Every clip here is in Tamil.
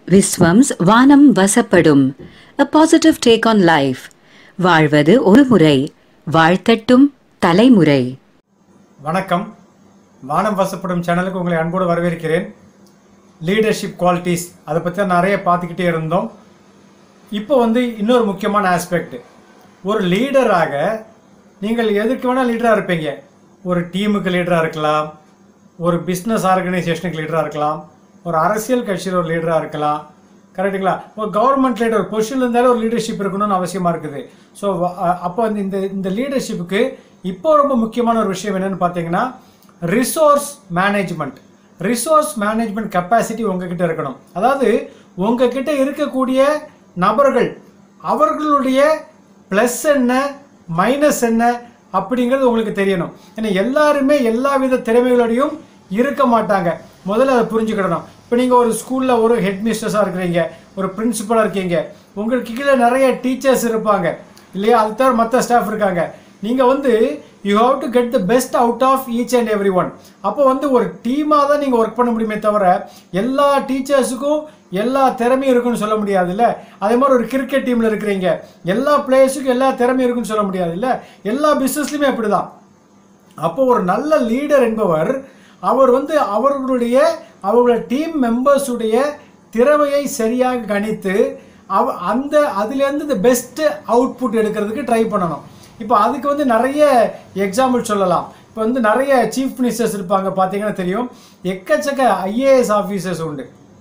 விஸ்வம்ஸ் வானம் வசப்படும் a positive take on life வாழ்வது ஒரு முறை வாழ்த்தட்டும் தலைமுறை வணக்கம் வானம் வசப்படும் சேனலுக்கு உங்களை அன்போடு வரவேற்கிறேன் லீடர்ஷிப் குவாலிட்டிஸ் அதை பற்றி தான் நிறைய பார்த்துக்கிட்டே இருந்தோம் இப்போ வந்து இன்னொரு முக்கியமான ஆஸ்பெக்ட் ஒரு லீடராக நீங்கள் எதுக்கு வேணால் லீடராக இருப்பீங்க ஒரு டீமுக்கு லீடராக இருக்கலாம் ஒரு பிஸ்னஸ் ஆர்கனைசேஷனுக்கு லீடராக இருக்கலாம் ஒரு அரசியல் கட்சியில் ஒரு லீடராக இருக்கலாம் கரெக்டுங்களா ஒரு கவர்மெண்ட் லீடர் ஒரு பொசிஷனில் இருந்தாலும் ஒரு லீடர்ஷிப் இருக்கணும்னு அவசியமாக இருக்குது ஸோ அப்போ வந்து இந்த இந்த லீடர்ஷிப்புக்கு இப்போ ரொம்ப முக்கியமான ஒரு விஷயம் என்னன்னு பார்த்தீங்கன்னா resource management resource management capacity உங்ககிட்ட இருக்கணும் அதாவது உங்ககிட்ட இருக்கக்கூடிய நபர்கள் அவர்களுடைய ப்ளஸ் என்ன மைனஸ் என்ன அப்படிங்கிறது உங்களுக்கு தெரியணும் ஏன்னா எல்லாருமே எல்லா வித திறமைகளோடையும் இருக்க மாட்டாங்க முதல்ல அதை புரிஞ்சுக்கிடணும் இப்போ நீங்கள் ஒரு ஸ்கூலில் ஒரு ஹெட் மிஸ்டர்ஸாக இருக்கிறீங்க ஒரு பிரின்சிபலாக இருக்கீங்க உங்களுக்கு கீழே நிறைய டீச்சர்ஸ் இருப்பாங்க இல்லையா அது தவிர மற்ற ஸ்டாஃப் இருக்காங்க நீங்கள் வந்து you have to get the best out of each and every one அப்போ வந்து ஒரு டீமாக தான் நீங்கள் ஒர்க் பண்ண முடியுமே தவிர எல்லா டீச்சர்ஸுக்கும் எல்லா திறமையும் இருக்குன்னு சொல்ல முடியாதுல்ல அதே மாதிரி ஒரு கிரிக்கெட் டீமில் இருக்கிறீங்க எல்லா பிளேயர்ஸுக்கும் எல்லா திறமையும் இருக்குன்னு சொல்ல முடியாதுல்ல எல்லா பிஸ்னஸ்லையுமே அப்படி தான் அப்போ ஒரு நல்ல லீடர் என்பவர் அவர் வந்து அவர்களுடைய அவர்களுடைய டீம் மெம்பர்ஸுடைய திறமையை சரியாக கணித்து அவ அந்த அதுலேருந்து இந்த பெஸ்ட்டு அவுட்புட் எடுக்கிறதுக்கு ட்ரை பண்ணணும் இப்போ அதுக்கு வந்து நிறைய எக்ஸாம்பிள் சொல்லலாம் இப்போ வந்து நிறைய சீஃப் மினிஸ்டர்ஸ் இருப்பாங்க பார்த்தீங்கன்னா தெரியும் எக்கச்சக்க ஐஏஎஸ் ஆஃபீஸர்ஸ் உண்டு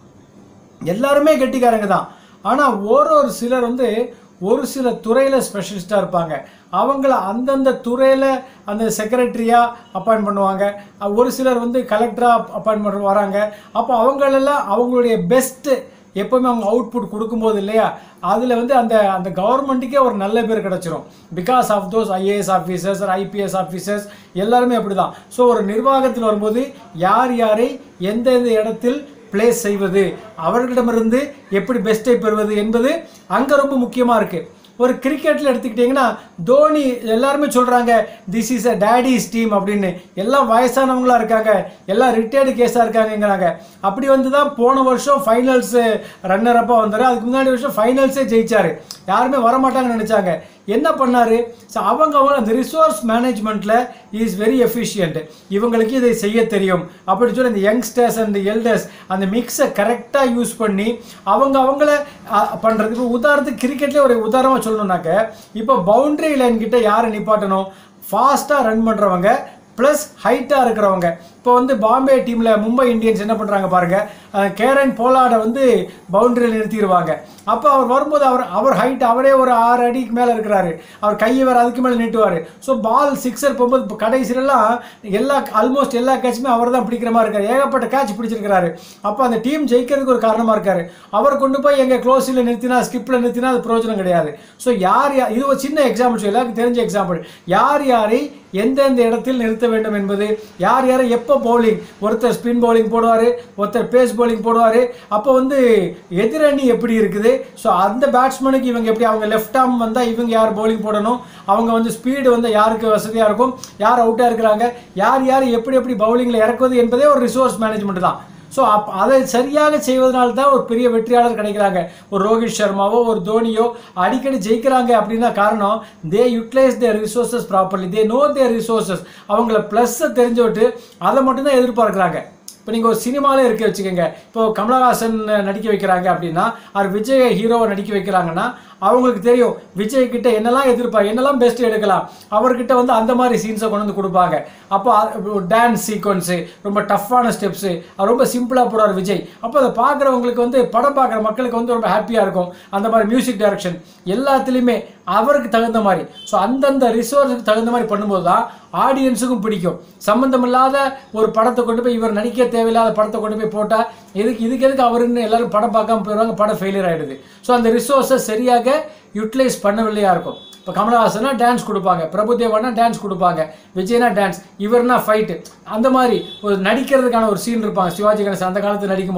எல்லாருமே கெட்டிக்காரங்க தான் ஆனால் ஒரு ஒரு சிலர் வந்து ஒரு சில துறையில் ஸ்பெஷலிஸ்ட்டாக இருப்பாங்க அவங்கள அந்தந்த துறையில் அந்த செக்ரட்டரியாக அப்பாயின்ட் பண்ணுவாங்க அஹ் ஒரு சிலர் வந்து கலெக்டராக அப்பாயின்ட் பண்ண வராங்க அப்போ அவங்களெல்லாம் அவங்களுடைய பெஸ்ட்டு எப்போவுமே அவங்க அவுட்புட் கொடுக்கும்போது இல்லையா அதில் வந்து அந்த அந்த கவர்மெண்ட்டுக்கே ஒரு நல்ல பேர் கிடச்சிரும் because of those IAS officers IPS officers எல்லாருமே அப்படி தான் ஸோ ஒரு நிர்வாகத்தில் வரும்போது யார் யாரை எந்தெந்த இடத்தில் பிளேஸ் செய்வது அவர்களிடமிருந்து எப்படி பெஸ்ட்டை பெறுவது என்பது அங்கே ரொம்ப முக்கியமாக இருக்குது ஒரு கிரிக்கெட்டில் எடுத்துக்கிட்டிங்கன்னா தோனி எல்லாருமே சொல்கிறாங்க this is a daddy's team அப்படின்னு எல்லாம் வயசானவங்களா இருக்காங்க எல்லாம் ரிட்டையர்டு கேஸாக இருக்காங்கங்கிறாங்க அப்படி வந்து தான் போன வருஷம் ஃபைனல்ஸ் ரன்னர் அப்பாக வந்தார் அதுக்கு முன்னாடி வருஷம் ஃபைனல்ஸே ஜெயிச்சார் யாருமே வரமாட்டாங்கன்னு நினச்சாங்க என்ன பண்ணார் ஸோ அவங்க அவங்க அந்த ரிசோர்ஸ் மேனேஜ்மெண்ட்டில் இஸ் வெரி எஃபிஷியன்ட் இவங்களுக்கு இதை செய்ய தெரியும் அப்படி சொல்லி இந்த யங்ஸ்டர்ஸ் அண்ட் எல்டர்ஸ் அந்த மிக்ஸை கரெக்டாக யூஸ் பண்ணி அவங்க அவங்கள பண்ணுறது இப்போ உதாரணத்துக்கு கிரிக்கெட்லேயே ஒரு உதாரணமாக சொல்லணும்னாக்க இப்போ பவுண்டரி லைன் கிட்ட யாரை நிப்பாட்டணும் ஃபாஸ்ட்டாக ரன் பண்ணுறவங்க ப்ளஸ் ஹைட்டாக இருக்கிறவங்க இப்போ வந்து பாம்பே டீமில் மும்பை இந்தியன்ஸ் என்ன பண்ணுறாங்க பாருங்கள் கேரன் போலாடை வந்து பவுண்டரியில் நிறுத்திடுவாங்க அப்போ அவர் வரும்போது அவர் அவர் ஹைட் அவரே ஒரு ஆறு அடிக்கு மேலே இருக்கிறாரு அவர் கையை வேறு அதுக்கு மேலே நீட்டுவார் ஸோ பால் சிக்ஸர் போகும்போது இப்போ கடைசியிலலாம் எல்லா ஆல்மோஸ்ட் எல்லா கேட்சுமே அவர் தான் பிடிக்கிற மாதிரி இருக்காரு ஏகப்பட்ட கேட்ச் பிடிச்சிருக்கிறாரு அப்போ அந்த டீம் ஜெயிக்கிறதுக்கு ஒரு காரணமாக இருக்காரு அவர் கொண்டு போய் எங்கள் க்ளோஸில் நிறுத்தினா ஸ்கிப்பில் நிறுத்தினா அது பிரயோஜனம் கிடையாது ஸோ யார் யார் இது ஒரு சின்ன எக்ஸாம்பிள் எல்லாருக்கும் தெரிஞ்ச எக்ஸாம்பிள் யார் யாரை எந்தெந்த இடத்தில் நிறுத்த வேண்டும் என்பது யார் யாரை எப்போ பவுலிங் ஒருத்தர் ஸ்பின் பவுலிங் போடுவார் ஒருத்தர் பேஸ் பவுலிங் போடுவார் அப்போ வந்து எதிரணி எப்படி இருக்குது ஸோ அந்த பேட்ஸ்மேனுக்கு இவங்க எப்படி அவங்க லெஃப்ட் ஆர்ம் வந்தால் இவங்க யார் பவுலிங் போடணும் அவங்க வந்து ஸ்பீடு வந்து யாருக்கு வசதியாக இருக்கும் யார் அவுட்டாக இருக்கிறாங்க யார் யார் எப்படி எப்படி பவுலிங்கில் இறக்குவது என்பதே ஒரு ரிசோர்ஸ் மேனேஜ்மெண்ட் தான் ஸோ அப் அதை சரியாக செய்வதனால தான் ஒரு பெரிய வெற்றியாளர் கிடைக்கிறாங்க ஒரு ரோஹித் சர்மாவோ ஒரு தோனியோ அடிக்கடி ஜெயிக்கிறாங்க அப்படின்னா காரணம் they utilise their resources properly they know their resources அவங்கள ப்ளஸ்ஸை தெரிஞ்சுவிட்டு அதை மட்டும்தான் எதிர்பார்க்குறாங்க இப்போ நீங்கள் ஒரு சினிமாலே இருக்க வச்சுக்கோங்க இப்போ கமலஹாசன் நடிக்க வைக்கிறாங்க அப்படின்னா அவர் விஜய் ஹீரோவை நடிக்க வைக்கிறாங்கன்னா அவங்களுக்கு தெரியும் விஜய் கிட்ட என்னெல்லாம் எதிர்ப்பாங்க என்னெல்லாம் பெஸ்ட் எடுக்கலாம் அவர்கிட்ட வந்து அந்த மாதிரி சீன்ஸை கொண்டு வந்து கொடுப்பாங்க அப்போ டான்ஸ் சீக்வன்ஸு ரொம்ப டஃப்பான ஸ்டெப்ஸு அவர் ரொம்ப சிம்பிளாக போடுவார் விஜய் அப்போ அதை பார்க்குறவங்களுக்கு வந்து படம் பார்க்குற மக்களுக்கு வந்து ரொம்ப ஹாப்பியாக இருக்கும் அந்த மாதிரி மியூசிக் டைரக்ஷன் எல்லாத்துலேயுமே அவருக்கு தகுந்த மாதிரி ஸோ அந்தந்த ரிசோர்ஸுக்கு தகுந்த மாதிரி பண்ணும்போது தான் ஆடியன்ஸுக்கும் பிடிக்கும் சம்மந்தமில்லாத ஒரு படத்தை கொண்டு போய் இவர் நடிக்க தேவையில்லாத படத்தை கொண்டு போய் போட்டால் எதுக்கு இதுக்கு எதுக்கு அவருன்னு எல்லாரும் படம் பார்க்காம போயிடுவாங்க படம் ஃபெயிலியர் ஆகிடுது ஸோ அந்த ரிசோர்ஸை சரியாக யூட்டிலைஸ் பண்ணவில்லையா இருக்கும் இப்போ கமலஹாசனா டான்ஸ் கொடுப்பாங்க பிரபுதேவானா டான்ஸ் கொடுப்பாங்க விஜய்னா டான்ஸ் இவர்னா ஃபைட்டு அந்த மாதிரி ஒரு நடிக்கிறதுக்கான ஒரு சீன் இருப்பாங்க சிவாஜி கணேசன் அந்த காலத்தில் நடிக்கும் போதெல்லாம்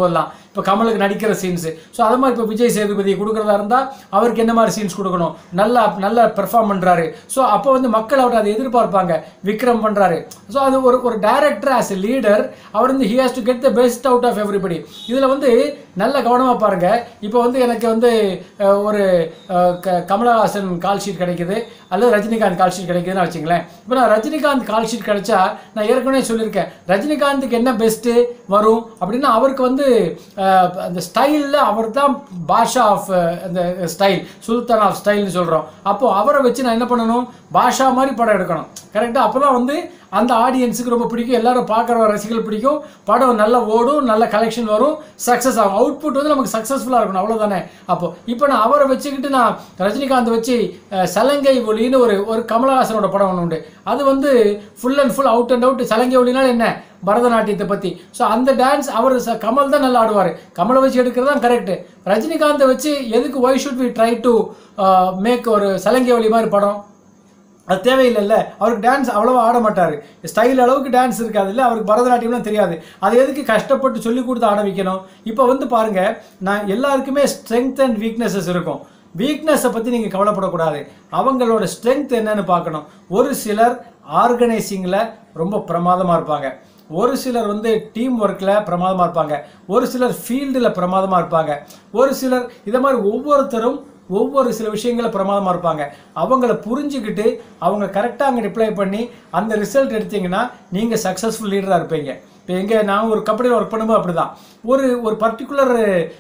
இப்போ கமலுக்கு நடிக்கிற சீன்ஸு ஸோ அது மாதிரி இப்போ விஜய் சேதுபதி கொடுக்குறதா இருந்தால் அவருக்கு என்ன மாதிரி சீன்ஸ் கொடுக்கணும் நல்லா நல்லா பெர்ஃபார்ம் பண்ணுறாரு ஸோ அப்போ வந்து மக்கள் அவர் அதை எதிர்பார்ப்பாங்க விக்ரம் பண்ணுறாரு ஸோ அது ஒரு ஒரு டேரக்டர் ஆஸ் எ லீடர் அவர் வந்து he has to get the best out of everybody இதில் வந்து நல்ல கவனமாக பாருங்க இப்போ வந்து எனக்கு வந்து அஹ், ஒரு அஹ், க- கமலஹாசன் கால் ஷீட் கிடைக்குது அல்லது ரஜினிகாந்த் கால் ஷீட் கிடைக்குதுன்னு வச்சுங்களேன் இப்போ நான் ரஜினிகாந்த் கால் ஷீட் கிடைச்சா நான் ஏற்கனவே சொல்லியிருக்கேன் ரஜினிகாந்துக்கு என்ன பெஸ்ட்டு வரும் அப்படின்னா அவருக்கு வந்து அஹ், அந்த ஸ்டைலில் அவர் தான் பாஷா ஆஃப் அந்த ஸ்டைல் சுல்தான் ஆஃப் ஸ்டைல்னு சொல்கிறோம் அப்போது அவரை வச்சு நான் என்ன பண்ணணும் பாஷா மாதிரி படம் எடுக்கணும் கரெக்டாக அப்போ தான் வந்து அந்த ஆடியன்ஸுக்கு ரொம்ப பிடிக்கும் எல்லாரும் பார்க்குற ரசிகர்கள் பிடிக்கும் படம் நல்லா ஓடும் நல்ல கலெக்ஷன் வரும் சக்ஸஸ் ஆகும் அவுட்புட் வந்து நமக்கு சக்ஸஸ்ஃபுல்லாக இருக்கணும் அவ்வளோதானே அப்போ இப்போ நான் அவரை வச்சுக்கிட்டு நான் ரஜினிகாந்த் வச்சு அஹ், சலங்கை ஒலின்னு ஒரு ஒரு கமலஹாசனோட படம் ஒன்று உண்டு அது வந்து full and full out and out சலங்கை ஒலினால் என்ன பரதநாட்டியத்தை பற்றி ஸோ அந்த டான்ஸ் அவர் ச- கமல் தான் நல்லா ஆடுவார் கமலை வச்சு எடுக்கிறது தான் கரெக்டு ரஜினிகாந்தை வச்சு எதுக்கு why should we try to make ஒரு சலங்கை ஒலி மாதிரி படம் அது தேவையில்லைல்ல அவருக்கு டான்ஸ் அவ்வளோவா ஆட மாட்டார் ஸ்டைல் அளவுக்கு டான்ஸ் இருக்காது இல்லை அவருக்கு பரதநாட்டியம்லாம் தெரியாது அது எதுக்கு கஷ்டப்பட்டு சொல்லி கொடுத்து ஆட வைக்கணும் இப்போ வந்து பாருங்க நான் எல்லாருக்குமே ஸ்ட்ரென்த் அண்ட் வீக்னஸஸ் இருக்கும் வீக்னஸை பற்றி நீங்கள் கவலைப்படக்கூடாது அவங்களோட ஸ்ட்ரென்த் என்னன்னு பார்க்கணும் ஒரு சிலர் ஆர்கனைசிங்கில் ரொம்ப பிரமாதமாக இருப்பாங்க ஒரு சிலர் வந்து டீம் ஒர்க்கில் பிரமாதமாக இருப்பாங்க ஒரு சிலர் ஃபீல்டில் பிரமாதமாக இருப்பாங்க ஒரு சிலர் இதை மாதிரி ஒவ்வொருத்தரும் ஒவ்வொரு சில விஷயங்களை பிரமாதமாக இருப்பாங்க அவங்கள புரிஞ்சுக்கிட்டு அவங்க கரெக்டாக அங்கே ரிப்ளை பண்ணி அந்த ரிசல்ட் எடுத்தீங்கன்னா நீங்கள் சக்ஸஸ்ஃபுல் லீடராக இருப்பீங்க இப்போ எங்கே நான் ஒரு கம்பெனியில் ஒர்க் பண்ணும்போது அப்படி தான் ஒரு ஒரு பர்டிகுலர்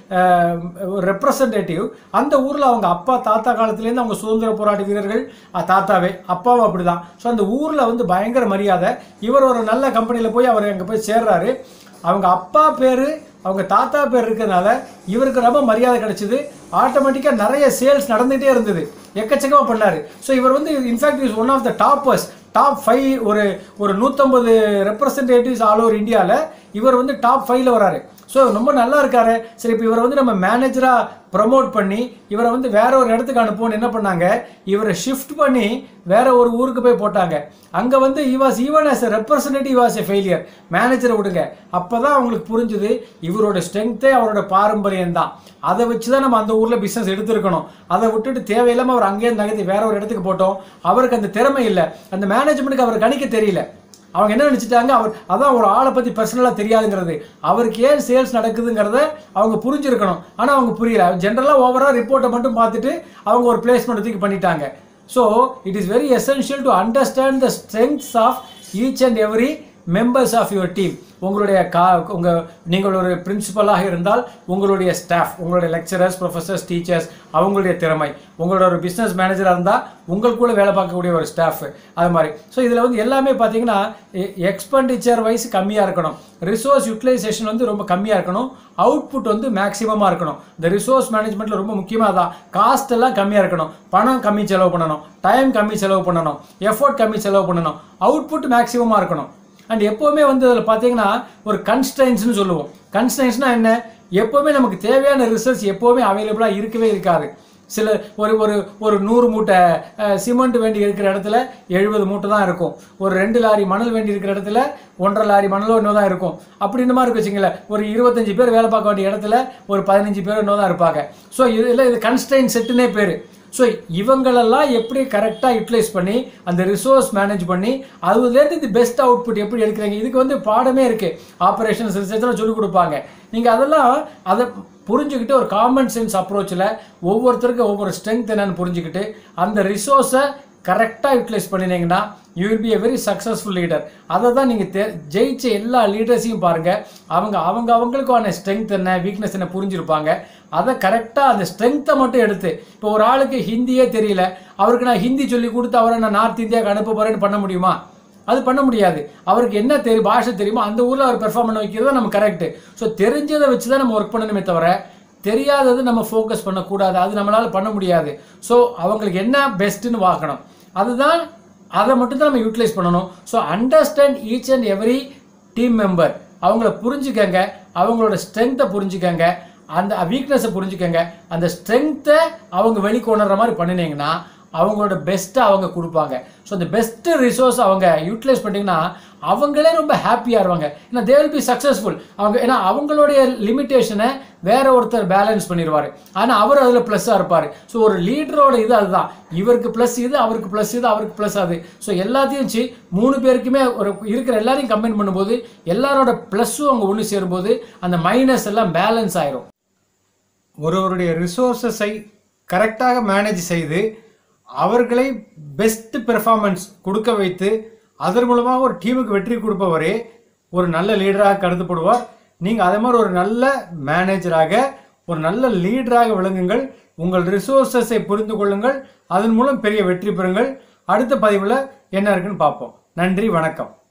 ஒரு ரெப்ரசன்டேட்டிவ் அந்த ஊரில் அவங்க அப்பா தாத்தா காலத்துலேருந்து அவங்க சுதந்திர போராட்ட வீரர்கள் அஹ், தாத்தாவே அப்பாவும் அப்படி தான் ஸோ அந்த ஊரில் வந்து பயங்கர மரியாதை இவர் ஒரு நல்ல கம்பெனியில் போய் அவர் அங்கே போய் சேர்றாரு அவங்க அப்பா பேர் அவங்க தாத்தா பேர் இருக்கிறதுனால இவருக்கு ரொம்ப மரியாதை கிடைச்சிது ஆட்டோமேட்டிக்காக நிறைய சேல்ஸ் நடந்துகிட்டே இருந்தது எக்கச்சக்கமாக பண்ணார் ஸோ இவர் வந்து in fact is one of the toppers top five ஒரு ஒரு நூற்றம்பது ரெப்ரசன்டேட்டிவ்ஸ் ஆல் ஓவர் இந்தியாவில் இவர் வந்து டாப் ஃபைவ்ல வராரு ஸோ ரொம்ப நல்லா இருக்காரு சரி இப்போ இவரை வந்து நம்ம மேனேஜராக ப்ரமோட் பண்ணி இவரை வந்து வேற ஒரு இடத்துக்கு அனுப்புவோன்னு என்ன பண்ணாங்க இவரை ஷிஃப்ட் பண்ணி வேற ஒரு ஊருக்கு போய் போட்டாங்க அங்கே வந்து he was even as a representative was a failure மேனேஜரை விடுங்க அப்போ தான் அவங்களுக்கு புரிஞ்சுது இவரோட ஸ்ட்ரென்த்தே அவரோட பாரம்பரியம் தான் அதை வச்சு தான் நம்ம அந்த ஊரில் பிஸ்னஸ் எடுத்திருக்கணும் அதை விட்டுட்டு தேவையில்லாமல் அவர் அங்கேயே நகர்த்தி வேற ஒரு இடத்துக்கு போட்டோம் அவருக்கு அந்த திறமை இல்லை அந்த மேனேஜ்மெண்ட்டுக்கு அவர் கணிக்க தெரியல அவங்க என்ன நினச்சிட்டாங்க அவர் அதான் ஒரு ஆளை பற்றி பர்சனலாக தெரியாதுங்கிறது அவருக்கு ஏன் சேல்ஸ் நடக்குதுங்கிறத அவங்க புரிஞ்சிருக்கணும் ஆனால் அவங்க புரியல ஜென்ரலாக ஓவராக ரிப்போர்ட்டை மட்டும் பார்த்துட்டு அவங்க ஒரு பிளேஸ்மெண்ட் தூக்கி பண்ணிட்டாங்க so it is very essential to understand the strengths of each and every members of your team உங்களுடைய கா உங்கள் நீங்கள் ஒரு பிரின்சிபலாக இருந்தால் உங்களுடைய ஸ்டாஃப் உங்களுடைய லெக்சரர்ஸ் ப்ரொஃபஸர்ஸ் டீச்சர்ஸ் அவங்களுடைய திறமை உங்களோட ஒரு பிஸ்னஸ் மேனேஜராக இருந்தால் உங்களுக்குள்ள வேலை பார்க்கக்கூடிய ஒரு ஸ்டாஃப் அது மாதிரி ஸோ இதில் வந்து எல்லாமே பார்த்தீங்கன்னா எக்ஸ்பெண்டிச்சர் வைஸ் கம்மியாக இருக்கணும் ரிசோர்ஸ் யூட்டிலைசேஷன் வந்து ரொம்ப கம்மியாக இருக்கணும் அவுட்புட் வந்து மேக்ஸிமமாக இருக்கணும் இந்த ரிசோர்ஸ் மேனேஜ்மெண்ட்டில் ரொம்ப முக்கியமாக தான் காஸ்ட் எல்லாம் கம்மியாக இருக்கணும் பணம் கம்மி செலவு பண்ணணும் டைம் கம்மி செலவு பண்ணணும் எஃபோர்ட் கம்மி செலவு பண்ணணும் அவுட்புட் மேக்ஸிமமாக இருக்கணும் அண்ட் எப்போவுமே வந்து அதில் பார்த்தீங்கன்னா ஒரு கன்ஸ்டன்ஸ்னு சொல்லுவோம் கன்ஸ்டன்ஸ்னால் என்ன எப்போவுமே நமக்கு தேவையான ரிசல்ட்ஸ் எப்போவுமே அவைலபிளாக இருக்கவே இருக்காது சில ஒரு ஒரு ஒரு நூறு மூட்டை சிமெண்ட் வேண்டி இருக்கிற இடத்துல எழுபது மூட்டை தான் இருக்கும் ஒரு ரெண்டு லாரி மணல் வேண்டி இருக்கிற இடத்துல ஒன்றரை லாரி மணலோ இன்னும் தான் இருக்கும் அப்படி இந்த மாதிரி இருக்கு வச்சுங்களேன் ஒரு இருபத்தஞ்சு பேர் வேலை பார்க்க வேண்டிய இடத்துல ஒரு பதினஞ்சு பேர் இன்னும் தான் இருப்பாங்க ஸோ இதில் இது கன்ஸ்டைன் செட்டுனே பேர் ஸோ இவங்களெல்லாம் எப்படி கரெக்டாக யூட்டிலைஸ் பண்ணி அந்த ரிசோர்ஸ் மேனேஜ் பண்ணி அதுலேருந்து இது பெஸ்ட் அவுட்புட் எப்படி எடுக்கிறீங்க இதுக்கு வந்து பாடமே இருக்குது ஆப்ரேஷன்ஸ் ரிசர்ச்லாம் சொல்லிக் கொடுப்பாங்க நீங்கள் அதெல்லாம் அதை புரிஞ்சுக்கிட்டு ஒரு காமன் சென்ஸ் அப்ரோச்சில் ஒவ்வொருத்தருக்கும் ஒவ்வொரு ஸ்ட்ரென்த் என்னன்னு புரிஞ்சுக்கிட்டு அந்த ரிசோர்ஸை கரெக்டாக யூட்டிலைஸ் பண்ணினீங்கன்னா you will be a very successful leader அதை தான் நீங்கள் தெ ஜெயிச்ச எல்லா லீடர்ஸையும் பாருங்கள் அவங்க அவங்க அவங்களுக்கான ஸ்ட்ரென்த் என்ன வீக்னஸ் என்ன புரிஞ்சிருப்பாங்க அதை கரெக்டாக அந்த ஸ்ட்ரென்த்தை மட்டும் எடுத்து இப்போ ஒரு ஆளுக்கு ஹிந்தியே தெரியல அவருக்கு நான் ஹிந்தி சொல்லி கொடுத்து அவரை நான் நார்த் இந்தியாவுக்கு அனுப்ப போகிறேன்னு பண்ண முடியுமா அது பண்ண முடியாது அவருக்கு என்ன தெரியும் பாஷை தெரியுமோ அந்த ஊரில் அவர் பெர்ஃபார்ம் பண்ண வைக்கிறது தான் நம்ம கரெக்டு ஸோ தெரிஞ்சதை வச்சு தான் நம்ம ஒர்க் பண்ணணுமே தவிர தெரியாதது நம்ம ஃபோக்கஸ் பண்ணக்கூடாது அது நம்மளால் பண்ண முடியாது ஸோ அவங்களுக்கு என்ன பெஸ்ட்டுன்னு பார்க்கணும் அதுதான் அதை மட்டும் தான் நம்ம யூட்டிலைஸ் பண்ணணும் so understand each and every team member அவங்கள புரிஞ்சுக்கங்க அவங்களோட ஸ்ட்ரென்த்தை புரிஞ்சுக்கங்க அந்த வீக்னஸை புரிஞ்சுக்கங்க அந்த ஸ்ட்ரென்த்தை அவங்க வெளிக்கொணர்ற மாதிரி பண்ணினீங்கன்னா அவங்களோட பெஸ்ட்டை அவங்க கொடுப்பாங்க ஸோ அந்த பெஸ்ட் ரிசோர்ஸ் அவங்க யூட்டிலைஸ் பண்ணிங்கன்னா அவங்களே ரொம்ப ஹாப்பியாக இருவாங்க ஏன்னா தே வில் பி சக்ஸஸ்ஃபுல் அவங்க ஏன்னா அவங்களுடைய லிமிட்டேஷனை வேற ஒருத்தர் பேலன்ஸ் பண்ணிடுவார் ஆனால் அவர் அதில் ப்ளஸ்ஸாக இருப்பார் ஸோ ஒரு லீடரோட இது அதுதான் இவருக்கு ப்ளஸ் இது அவருக்கு ப்ளஸ் இது அவருக்கு ப்ளஸ் அது ஸோ எல்லாத்தையும் வச்சு மூணு பேருக்குமே ஒரு இருக்கிற எல்லாரையும் கம்பைன் பண்ணும்போது எல்லாரோட ப்ளஸ்ஸும் அவங்க ஒன்று சேரும்போது அந்த மைனஸ் எல்லாம் பேலன்ஸ் ஆயிரும் ஒருவருடைய ரிசோர்ஸஸை கரெக்டாக மேனேஜ் செய்து அவர்களை பெஸ்ட் பெர்ஃபார்மன்ஸ் கொடுக்க வைத்து அதன் மூலமாக ஒரு டீமுக்கு வெற்றி கொடுப்பவரே ஒரு நல்ல லீடராக கருதப்படுவார் நீங்கள் அதே மாதிரி ஒரு நல்ல மேனேஜராக ஒரு நல்ல லீடராக விளங்குங்கள் உங்கள் ரிசோர்ஸஸை புரிந்து கொள்ளுங்கள் அதன் மூலம் பெரிய வெற்றி பெறுங்கள் அடுத்த பதிவில் என்ன இருக்குன்னு பார்ப்போம் நன்றி வணக்கம்